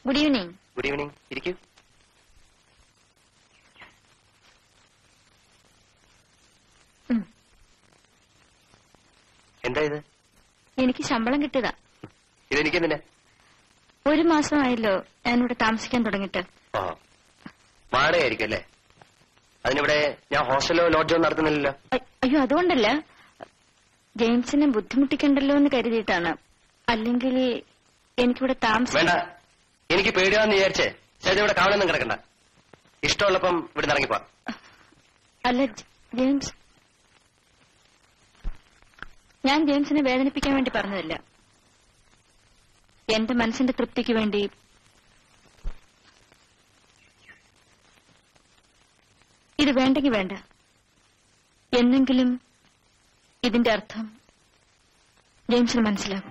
Good evening good evening ഇരിക്കൂ എന്താ ഇത് എനിക്ക് ശമ്പളം കിട്ടിയതാ ഇതെനിക്കെന്തിനാ ഒരു മാസമായല്ലോ ഞാനിവിടെ താമസിക്കാൻ തുടങ്ങിയിട്ട് ഓ വാടകയായിരിക്കും അല്ലേ അതിനിവിടെ ഞാൻ ഹോസ്റ്റലോ ലോഡ്ജോ നടത്തുന്നില്ലല്ലോ അ- അയ്യോ അതുകൊണ്ടല്ല ജെയിംസിനെ ബുദ്ധിമുട്ടിക്കണ്ടല്ലോ എന്ന് കരുതിയിട്ടാണ് അല്ലെങ്കിൽ എനിക്കിവിടെ താമസം വേണ്ട എനിക്ക് പേടിയാന്ന് വിചാരിച്ചേ ചേച്ചി ഇവിടെ കാവലൊന്നും കിടക്കണ്ട ഇഷ്ടമുള്ളപ്പം ഇവിടെ ഇറങ്ങിപ്പോ അല്ല ജെ- ജെയിംസ് ഞാൻ ജെയിംസിനെ വേദനിപ്പിക്കാൻ വേണ്ടി പറഞ്ഞതല്ല എന്റെ മനസ്സിന്റെ തൃപ്തിക്ക് വേണ്ടി ഇത് വേണ്ടെങ്കിൽ വേണ്ട എന്നെങ്കിലും ഇതിന്റെ അർത്ഥം ജെയിംസിന് മനസ്സിലാകും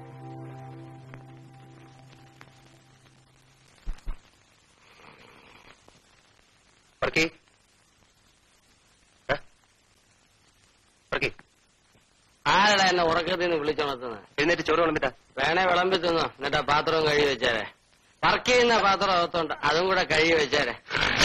പറക്കി പറക്കി ആരടാ എന്നെ ഉറക്കത്തിൽ നിന്ന് വിളിച്ചുണർത്തുന്നത് എഴുന്നേറ്റ് ചോറ് വിളമ്പിട്ടാ വേണേ വിളമ്പി തിന്നോ എന്നിട്ട് ആ പാത്രവും കഴുകി വെച്ചേരെ വർക്ക് ചെയ്യുന്ന പാത്രം അകത്തോണ്ട് അതും കൂടെ കഴുകി വെച്ചേരെ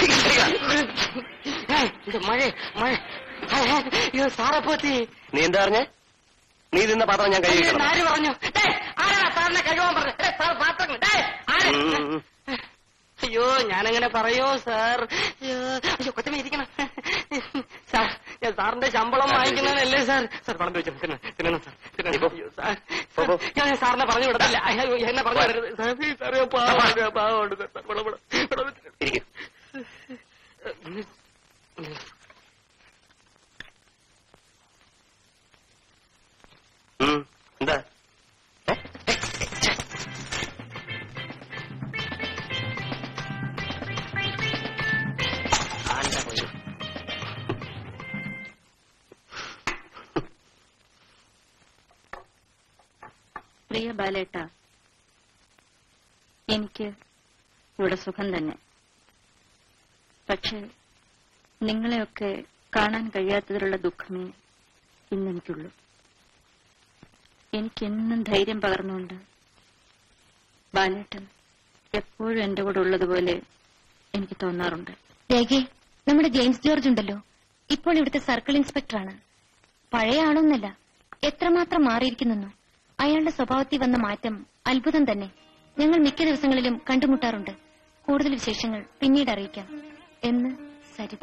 ഏയ്, ഇത് മഴ മഴ അയ്യോ സാറെ പോത്തി നീ എന്താ പറഞ്ഞേ നീ തിന്ന പാത്രം ഞാൻ കഴുകി വെക്കണം. ആര് പറഞ്ഞു ഡേയ്, ആരാടാ സാറിനെ കഴുകാൻ പറഞ്ഞു ഡേയ്, സാർ പാത്രം ഡേയ്, ആര്? ഉം, ഉം, ഉം. അയ്യോ ഞാനങ്ങനെ പറയോ സാർ അയ്യോ അയ്യോ കൊച്ചമ്മ ഇരിക്കണം സാർ ഞാൻ സാറിന്റെ ശമ്പളം വാങ്ങിക്കുന്നതല്ലേ സാർ സാർ പണം വെച്ചു തിന്നണം തിന്നണം സാർ തിന്നണം നീ പോ. അയ്യോ, സാർ പോ, പോ. ഞാൻ സാറിനെ പറഞ്ഞു വിടത്തില്ല അയ്യോ, എന്നെ പറഞ്ഞു വിടരുത് സാർ സാറേ പാവമുണ്ട് പാവമുണ്ട് സാർ വിട വിട വിട വിട. ഇരിക്കും എന്താ ഏ? ഛെ. ആന്റെ പോയി. പ്രിയ ബാലേട്ട എനിക്ക് ഇവിടെ സുഖം തന്നെ പക്ഷെ നിങ്ങളെയൊക്കെ കാണാൻ കഴിയാത്തതിലുള്ള ദുഃഖമേ ഇന്നെനിക്കുള്ളൂ എനിക്കെന്നും ധൈര്യം പകർന്നുകൊണ്ട് ബാലേട്ടൻ എപ്പോഴും എന്റെ കൂടെ ഉള്ളതുപോലെ എനിക്ക് തോന്നാറുണ്ട് രേഖേ നമ്മുടെ ജെയിംസ് ജോർജ് ഉണ്ടല്ലോ ഇപ്പോൾ ഇവിടുത്തെ സർക്കിൾ ഇൻസ്പെക്ടറാണ് പഴയ ആളൊന്നല്ല എത്രമാത്രം മാറിയിരിക്കുന്നു അയാളുടെ സ്വഭാവത്തിൽ വന്ന മാറ്റം അത്ഭുതം തന്നെ ഞങ്ങൾ മിക്ക ദിവസങ്ങളിലും കണ്ടുമുട്ടാറുണ്ട് കൂടുതൽ വിശേഷങ്ങൾ പിന്നീട് അറിയിക്കാം എന്ന് സരിത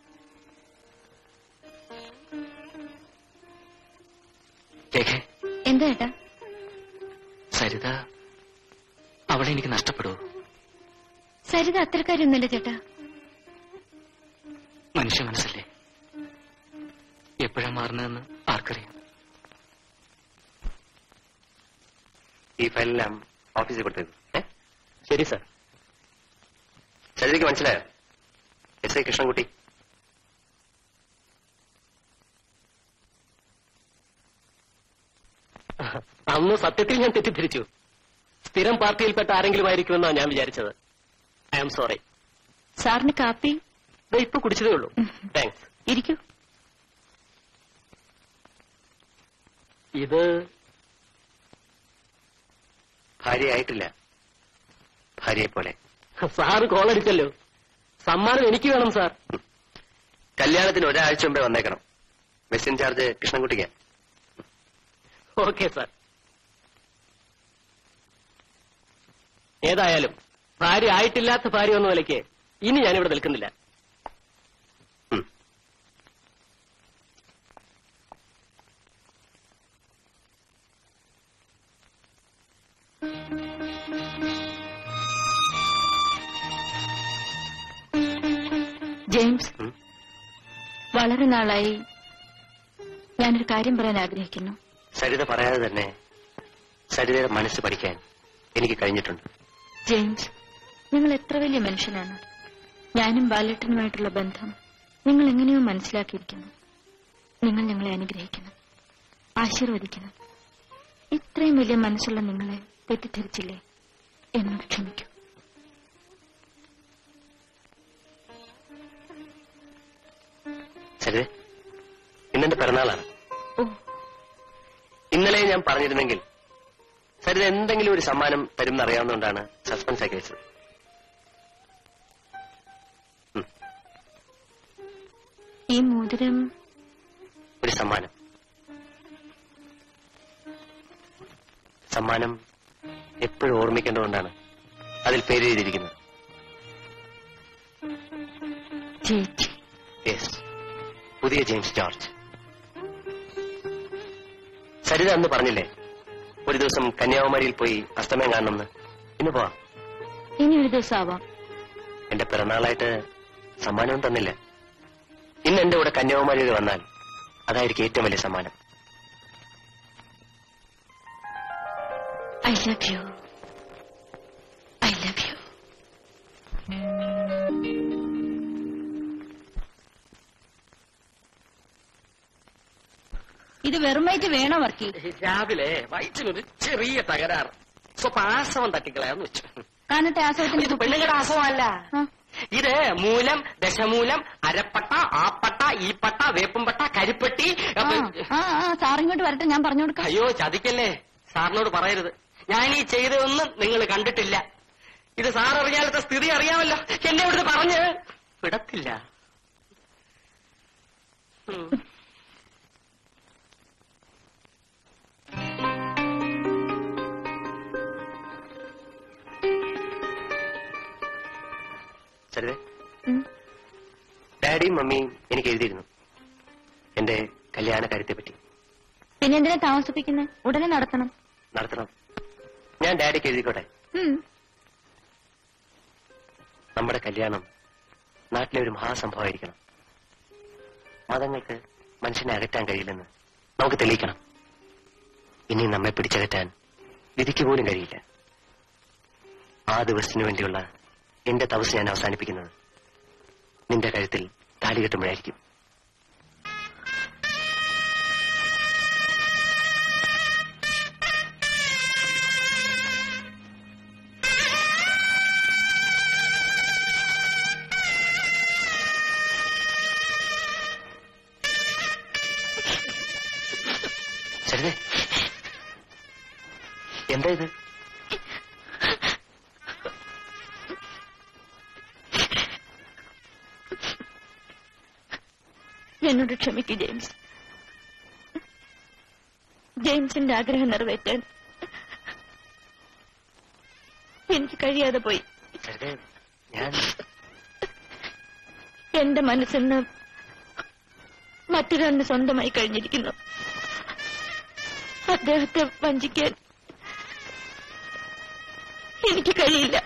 രേഖേ എന്താ ഏട്ടാ സരിത അവളെ എനിക്ക് നഷ്ടപ്പെടുവോ സരിത അത്തരക്കാരൊന്നുമല്ല ചേട്ടാ മനുഷ്യ മനസ്സല്ലേ എപ്പോഴാ മാറുന്നതെന്ന് ആർക്കറിയാം ഈ ഫയലെല്ലാം ഓഫീസിൽ കൊടുത്തേക്കും ഏ ശരി സാർ സരിതയ്ക്ക് മനസ്സിലായോ എസ് ഐ കൃഷ്ണൻകുട്ടി അന്ന് സത്യത്തിൽ ഞാൻ തെറ്റിദ്ധരിച്ചു സ്ഥിരം പാർട്ടിയിൽപ്പെട്ട ആരെങ്കിലും ആയിരിക്കുമെന്നാണ് ഞാൻ വിചാരിച്ചത് ഐ ആം സോറി സാറിന് കാപ്പി ഇപ്പൊ കുടിച്ചതേ ഉള്ളൂ താങ്ക്സ് ഇരിക്കൂ ഇത് ഭാര്യയായിട്ടില്ല ഭാര്യയെ പോലെ സാറ് കോളടിച്ചല്ലോ സമ്മാനം എനിക്ക് വേണം സാർ കല്യാണത്തിന് ഒരാഴ്ച മുമ്പേ വന്നേക്കണം ബസ് ഇൻചാർജ് കൃഷ്ണൻകുട്ടിക്ക് ഓക്കെ സാർ ഏതായാലും ഭാര്യ ആയിട്ടില്ലാത്ത ഭാര്യ എന്ന നിലയ്ക്ക് ഇനി ഞാനിവിടെ നിൽക്കുന്നില്ല ഉം. ജെയിംസ് ഉം. വളരെ നാളായി ഞാനൊരു കാര്യം പറയാൻ ആഗ്രഹിക്കുന്നു സരിത പറയാതെ തന്നെ സരിതയുടെ മനസ്സ് പഠിക്കാൻ എനിക്ക് കഴിഞ്ഞിട്ടുണ്ട് ജെയിംസ് നിങ്ങൾ എത്ര വലിയ മനുഷ്യനാണ് ഞാനും ബാലേട്ടനുമായിട്ടുള്ള ബന്ധം നിങ്ങൾ എങ്ങനെയോ മനസ്സിലാക്കിയിരിക്കുന്നു നിങ്ങൾ ഞങ്ങളെ അനുഗ്രഹിക്കണം ആശീർവദിക്കണം ഇത്രയും വലിയ മനസ്സുള്ള നിങ്ങളെ തെറ്റിദ്ധരിച്ചില്ലേ എന്നോട് ക്ഷമിക്കൂ സരിത ഇന്നെന്റെ പിറന്നാളാണ് ഓ ഇന്നലെ ഞാൻ പറഞ്ഞിരുന്നെങ്കിൽ സരിത എന്തെങ്കിലും ഒരു സമ്മാനം തരും അറിയാവുന്നതുകൊണ്ടാണ് സസ്പെൻസ് ആക്കി വെച്ചത് ഈ മോതിരം ഒരു സമ്മാനം സമ്മാനം എപ്പോഴും ഓർമ്മിക്കേണ്ടതുകൊണ്ടാണ് അതിൽ പേര് എഴുതിയിരിക്കുന്നത് ചേച്ചി യെസ് പുതിയ ജെയിംസ് ജോർജ് സരിത അന്ന് പറഞ്ഞില്ലേ ഒരു ദിവസം കന്യാകുമാരിയിൽ പോയി അസ്തമയം കാണണമെന്ന് ഇന്ന് പോവാം ഇനി ഒരു ദിവസം ആവാം എന്റെ പിറന്നാളായിട്ട് സമ്മാനവും തന്നില്ല ഇന്ന് എന്റെ കൂടെ കന്യാകുമാരിയിൽ വന്നാൽ അതായിരിക്കും ഏറ്റവും വലിയ സമ്മാനം I love you I love you ഇത് വെറുമായിട്ട് വേണോ വർക്കി രാവിലെ വയറ്റിനൊരു ചെറിയ തകരാറ് സ്വപ്പം ആസവം തട്ടിക്കളയാന്ന് വെച്ചു കാണട്ടെ ആസവത്തിന്റെ ഇത് പെണ്ണുങ്ങളുടെ ആസവമല്ല ആ. ഇത് മൂലം ദശമൂലം അരപ്പട്ട ആപ്പട്ട ഈപ്പട്ട വേപ്പുംപട്ട കരിപ്പെട്ടി ആ, ആ ആ സാറിങ്ങോട്ട് വരട്ടെ ഞാൻ പറഞ്ഞു കൊടുക്കാം അയ്യോ ചതിക്കല്ലേ സാറിനോട് പറയരുത് ഞാൻ ഈ ചെയ്തതൊന്നും നിങ്ങൾ കണ്ടിട്ടില്ല ഇത് സാർ അറിഞ്ഞാലത്തെ സ്ഥിതി അറിയാമല്ലോ എന്നെ ഇവിടുന്ന് പറഞ്ഞ് വിടത്തില്ല ഉം. സരിതേ ഉം. ഡാഡിയും മമ്മിയും എനിക്ക് എഴുതിയിരുന്നു എന്റെ കല്യാണ കാര്യത്തെ പറ്റി പിന്നെ എന്തിനാ താമസിപ്പിക്കുന്നത് ഉടനെ നടത്തണം നടത്തണം ഞാൻ ഡാഡിക്ക് എഴുതിക്കോട്ടെ ഉം. നമ്മുടെ കല്യാണം നാട്ടിലെ ഒരു മഹാസംഭവമായിരിക്കണം മതങ്ങൾക്ക് മനുഷ്യനെ അകറ്റാൻ കഴിയില്ലെന്ന് നമുക്ക് തെളിയിക്കണം ഇനി നമ്മെ പിടിച്ചകറ്റാൻ വിധിക്ക് പോലും കഴിയില്ല ആ ദിവസത്തിനു വേണ്ടിയുള്ള എന്റെ തപസ് ഞാൻ അവസാനിപ്പിക്കുന്നത് നിന്റെ കഴുത്തിൽ താലി കെട്ടുമ്പോഴായിരിക്കും ശരി എന്താ ഇത് എന്നോട് ക്ഷമിക്കൂ ജെയിംസ് ജെയിംസിന്റെ ആഗ്രഹം നിറവേറ്റാൻ എനിക്ക് കഴിയാതെ പോയി ശരി ഞാൻ എന്റെ മനസ്സിന്ന് മറ്റൊരാളിന് സ്വന്തമായി കഴിഞ്ഞിരിക്കുന്നു അദ്ദേഹത്തെ വഞ്ചിക്കാൻ എനിക്ക് കഴിയില്ല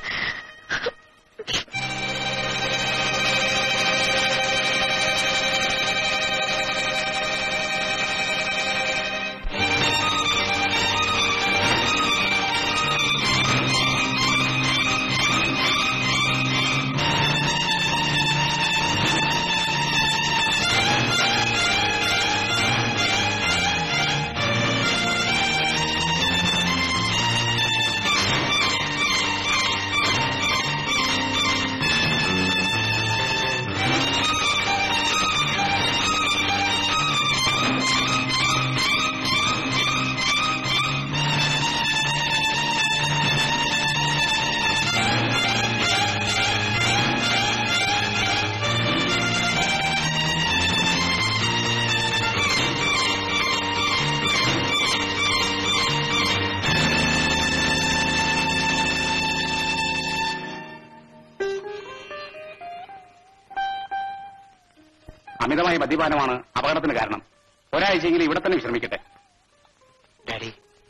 അമിതമായ മദ്യപാനമാണ് അപകടത്തിന് കാരണം ഒരാഴ്ചയെങ്കിലും ഇവിടെ തന്നെ വിശ്രമിക്കട്ടെ ഡാഡി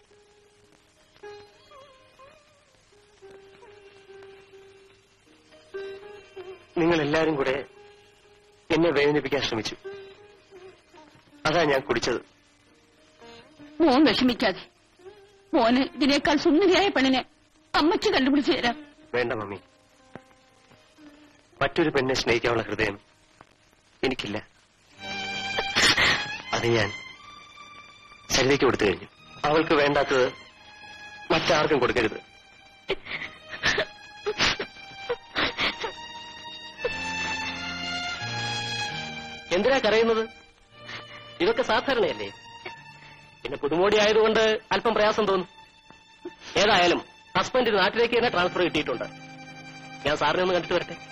നിങ്ങൾ എല്ലാരും കൂടെ എന്നെ വേദനിപ്പിക്കാൻ ശ്രമിച്ചു അതാ ഞാൻ കുടിച്ചത് മോൻ വിഷമിക്കാതെ മോന് ഇതിനേക്കാൾ സുന്ദരിയായ പെണ്ണിനെ അമ്മയ്ക്ക് കണ്ടുപിടിച്ചു തരാം വേണ്ട മമ്മി മറ്റൊരു പെണ്ണെ സ്നേഹിക്കാനുള്ള ഹൃദയം എനിക്കില്ല അത് ഞാൻ സരിതയ്ക്ക് കൊടുത്തു കഴിഞ്ഞു അവൾക്ക് വേണ്ടാത്തത് മറ്റാർക്കും കൊടുക്കരുത് എന്തിനാ കരയുന്നത് ഇതൊക്കെ സാധാരണയല്ലേ പിന്നെ പുതുമോടി ആയതുകൊണ്ട് അല്പം പ്രയാസം തോന്നും ഏതായാലും ഹസ്ബൻഡ് നാട്ടിലേക്ക് തന്നെ ട്രാൻസ്ഫർ കിട്ടിയിട്ടുണ്ട് ഞാൻ സാറിനെ ഒന്ന് കണ്ടിട്ട് വരട്ടെ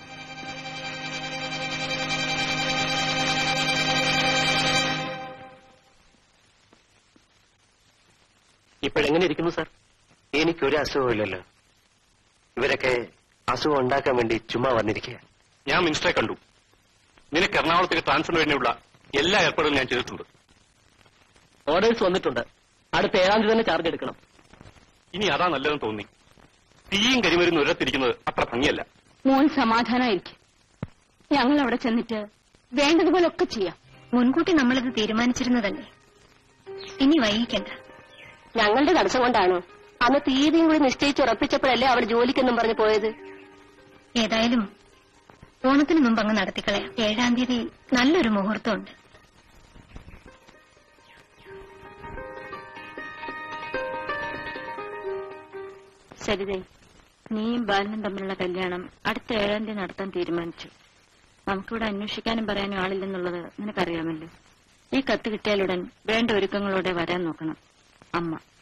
ഇപ്പോഴെങ്ങനെ ഇരിക്കുന്നു സാർ എനിക്കൊരു അസുഖമില്ലല്ലോ ഇവരൊക്കെ അസുഖം ഉണ്ടാക്കാൻ വേണ്ടി ചുമ്മാ വന്നിരിക്കുക ഞാൻ മിനിസ്റ്ററെ കണ്ടു നിനക്ക് എറണാകുളത്തേക്ക് ട്രാൻസ്ഫറിന് വേണ്ടിയുള്ള എല്ലാ ഏർപ്പാടുകളും ഞാൻ ചെയ്തിട്ടുണ്ട് ഓർഡേഴ്സ് വന്നിട്ടുണ്ട് അടുത്ത ഏഴാം തീയതി തന്നെ ചാർജ് എടുക്കണം ഇനി അതാ നല്ലതെന്ന് തോന്നി തീയും കരിമരുന്ന് ഒരിടത്തിരിക്കുന്നത് അത്ര ഭംഗിയല്ല മോൻ സമാധാനായിരിക്കും ഞങ്ങൾ അവിടെ ചെന്നിട്ട് വേണ്ടതുപോലൊക്കെ ചെയ്യാം മുൻകൂട്ടി നമ്മളിത് തീരുമാനിച്ചിരുന്നതല്ലേ ഇനി വൈകിക്കണ്ട ഞങ്ങളുടെ തടസ്സം കൊണ്ടാണോ അന്ന് തീയതിയും കൂടി നിശ്ചയിച്ചുറപ്പിച്ചപ്പോഴല്ലേ അവൾ ജോലിക്കെന്നും പറഞ്ഞു പോയത് ഏതായാലും ഓണത്തിന് മുമ്പ് അങ്ങ് നടത്തിക്കളയാം ഏഴാം തീയതി നല്ലൊരു മുഹൂർത്തമുണ്ട് സരിതേ നീയും ബാലനും തമ്മിലുള്ള കല്യാണം അടുത്ത ഏഴാം തീയതി നടത്താൻ തീരുമാനിച്ചു നമുക്കിവിടെ അന്വേഷിക്കാനും പറയാനും ആളില്ലെന്നുള്ളത് നിനക്കറിയാമല്ലോ ഈ കത്ത് കിട്ടിയാലുടൻ വേണ്ട ഒരുക്കങ്ങളോടെ വരാൻ നോക്കണം അമ്മ